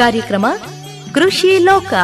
ಕಾರ್ಯಕ್ರಮ ಕೃಷಿ ಲೋಕ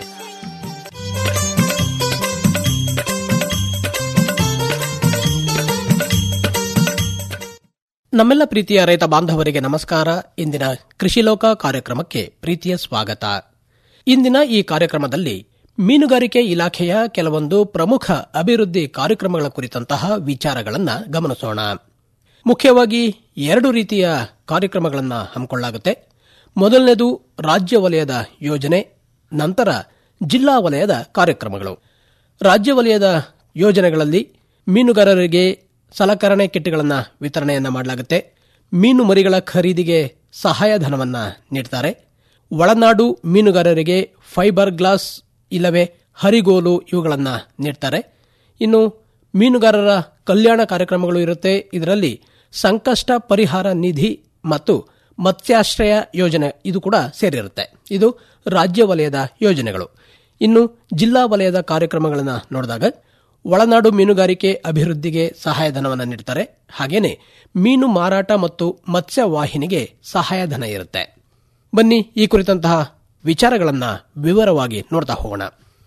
ನಮ್ಮೆಲ್ಲ ಪ್ರೀತಿಯ ರೈತ ಬಾಂಧವರಿಗೆ ನಮಸ್ಕಾರ ಇಂದಿನ ಕೃಷಿ ಲೋಕ ಕಾರ್ಯಕ್ರಮಕ್ಕೆ ಪ್ರೀತಿಯ ಸ್ವಾಗತ ಇಂದಿನ ಈ ಕಾರ್ಯಕ್ರಮದಲ್ಲಿ ಮೀನುಗಾರಿಕೆ ಇಲಾಖೆಯ ಕೆಲವೊಂದು ಪ್ರಮುಖ ಅಭಿವೃದ್ಧಿ ಕಾರ್ಯಕ್ರಮಗಳ ಕುರಿತಂತಹ ವಿಚಾರಗಳನ್ನು ಗಮನಿಸೋಣ ಮುಖ್ಯವಾಗಿ ಎರಡು ರೀತಿಯ ಕಾರ್ಯಕ್ರಮಗಳನ್ನು ಹಮ್ಮಿಕೊಳ್ಳಲಾಗುತ್ತೆ ಮೊದಲನೇದು ರಾಜ್ಯ ವಲಯದ ಯೋಜನೆ ನಂತರ ಜಿಲ್ಲಾ ವಲಯದ ಕಾರ್ಯಕ್ರಮಗಳು ರಾಜ್ಯ ವಲಯದ ಯೋಜನೆಗಳಲ್ಲಿ ಮೀನುಗಾರರಿಗೆ ಸಲಕರಣೆ ಕಿಟ್ಗಳನ್ನು ವಿತರಣೆಯನ್ನ ಮಾಡಲಾಗುತ್ತೆ ಮೀನು ಮರಿಗಳ ಖರೀದಿಗೆ ಸಹಾಯಧನವನ್ನು ನೀಡ್ತಾರೆ ಒಳನಾಡು ಮೀನುಗಾರರಿಗೆ ಫೈಬರ್ ಗ್ಲಾಸ್ ಇಲ್ಲವೇ ಹರಿಗೋಲು ಇವುಗಳನ್ನು ನೀಡ್ತಾರೆ ಇನ್ನು ಮೀನುಗಾರರ ಕಲ್ಯಾಣ ಕಾರ್ಯಕ್ರಮಗಳು ಇರುತ್ತೆ ಇದರಲ್ಲಿ ಸಂಕಷ್ಟ ಪರಿಹಾರ ನಿಧಿ ಮತ್ತು ಮತ್ಸ್ಯಾಶ್ರಯ ಯೋಜನೆ ಇದು ಕೂಡ ಸೇರಿರುತ್ತೆ ಇದು ರಾಜ್ಯ ವಲಯದ ಯೋಜನೆಗಳು ಇನ್ನು ಜಿಲ್ಲಾ ವಲಯದ ಕಾರ್ಯಕ್ರಮಗಳನ್ನು ನೋಡಿದಾಗ ಒಳನಾಡು ಮೀನುಗಾರಿಕೆ ಅಭಿವೃದ್ಧಿಗೆ ಸಹಾಯಧನವನ್ನು ನೀಡ್ತಾರೆ ಹಾಗೇನೆ ಮೀನು ಮಾರಾಟ ಮತ್ತು ಮತ್ಸ್ಯ ವಾಹಿನಿಗೆ ಸಹಾಯಧನ ಇರುತ್ತೆ ಬನ್ನಿ ಈ ಕುರಿತಂತಹ ವಿಚಾರಗಳನ್ನು ವಿವರವಾಗಿ ನೋಡ್ತಾ ಹೋಗೋಣ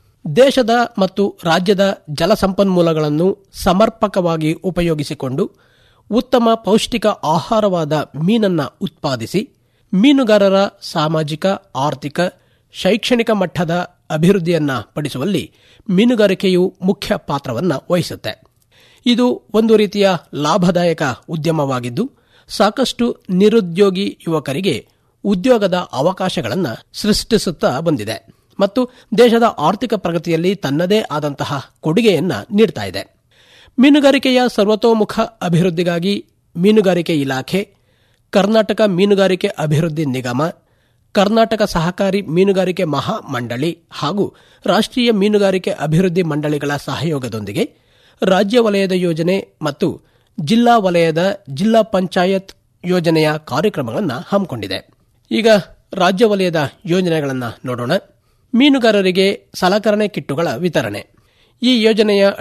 ದೇಶದ ಮತ್ತು ರಾಜ್ಯದ ಜಲಸಂಪನ್ಮೂಲಗಳನ್ನು ಸಮರ್ಪಕವಾಗಿ ಉಪಯೋಗಿಸಿಕೊಂಡು ಉತ್ತಮ ಪೌಷ್ಟಿಕ ಆಹಾರವಾದ ಮೀನನ್ನ ಉತ್ಪಾದಿಸಿ ಮೀನುಗಾರರ ಸಾಮಾಜಿಕ ಆರ್ಥಿಕ ಶೈಕ್ಷಣಿಕ ಮಟ್ಟದ ಅಭಿವೃದ್ಧಿಯನ್ನ ಪಡಿಸುವಲ್ಲಿ ಮೀನುಗಾರಿಕೆಯು ಮುಖ್ಯ ಪಾತ್ರವನ್ನು ವಹಿಸುತ್ತೆ ಇದು ಒಂದು ರೀತಿಯ ಲಾಭದಾಯಕ ಉದ್ಯಮವಾಗಿದ್ದು ಸಾಕಷ್ಟು ನಿರುದ್ಯೋಗಿ ಯುವಕರಿಗೆ ಉದ್ಯೋಗದ ಅವಕಾಶಗಳನ್ನು ಸೃಷ್ಟಿಸುತ್ತಾ ಬಂದಿದೆ ಮತ್ತು ದೇಶದ ಆರ್ಥಿಕ ಪ್ರಗತಿಯಲ್ಲಿ ತನ್ನದೇ ಆದಂತಹ ಕೊಡುಗೆಯನ್ನ ನೀಡ್ತಾ ಇದೆ ಮೀನುಗಾರಿಕೆಯ ಸರ್ವತೋಮುಖ ಅಭಿವೃದ್ಧಿಗಾಗಿ ಮೀನುಗಾರಿಕೆ ಇಲಾಖೆ ಕರ್ನಾಟಕ ಮೀನುಗಾರಿಕೆ ಅಭಿವೃದ್ಧಿ ನಿಗಮ ಕರ್ನಾಟಕ ಸಹಕಾರಿ ಮೀನುಗಾರಿಕೆ ಮಹಾ ಮಂಡಳಿ ಹಾಗೂ ರಾಷ್ಟ್ರೀಯ ಮೀನುಗಾರಿಕೆ ಅಭಿವೃದ್ಧಿ ಮಂಡಳಿಗಳ ಸಹಯೋಗದೊಂದಿಗೆ ರಾಜ್ಯ ವಲಯದ ಯೋಜನೆ ಮತ್ತು ಜಿಲ್ಲಾ ವಲಯದ ಜಿಲ್ಲಾ ಪಂಚಾಯತ್ ಯೋಜನೆಯ ಕಾರ್ಯಕ್ರಮಗಳನ್ನು ಹಮ್ಮಿಕೊಂಡಿದೆ ಈಗ ರಾಜ್ಯ ವಲಯದ ಯೋಜನೆಗಳನ್ನು ನೋಡೋಣ ಮೀನುಗಾರರಿಗೆ ಸಲಕರಣೆ ಕಿಟ್ಟುಗಳ ವಿತರಣೆ ಈ ಯೋಜನೆಯ